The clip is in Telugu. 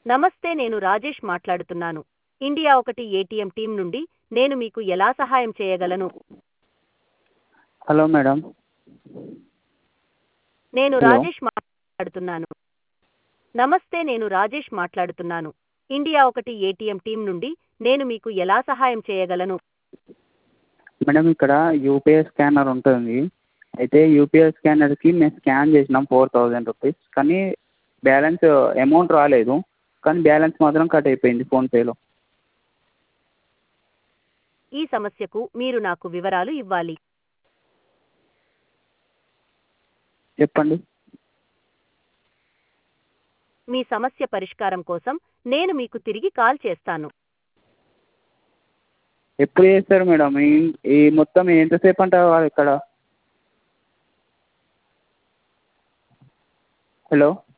నమస్తే నేను రాజేష్ మాట్లాడుతున్నాను ఇండియా ఒకటి ఏటీఎం టీం నుండి నేను మీకు ఎలా సహాయం చేయగలను హలో మేడం నేను హలో. రాజేష్ మాట్లాడుతున్నాను నమస్తే నేను రాజేష్ మాట్లాడుతున్నాను ఇండియా ఒకటి ఏటీఎం టీం నుండి నేను మీకు ఎలా సహాయం చేయగలను మేడం ఇక్కడ యూపీఐ స్కానర్ ఉంటుంది అయితే యూపీఐ స్కానర్కి మేము స్కాన్ చేసినాం ఫోర్ థౌజండ్ రూపీస్ కానీ బ్యాలెన్స్ అమౌంట్ రాలేదు కానీ బ్యాలెన్స్ మాత్రం కట్ అయిపోయింది ఫోన్పేలో ఈ సమస్యకు మీరు నాకు వివరాలు ఇవ్వాలి చెప్పండి మీ సమస్య పరిష్కారం కోసం నేను మీకు తిరిగి కాల్ చేస్తాను ఎప్పుడు చేస్తారు మేడం ఈ ఈ మొత్తం ఎంతసేపు అంటారు ఇక్కడ హలో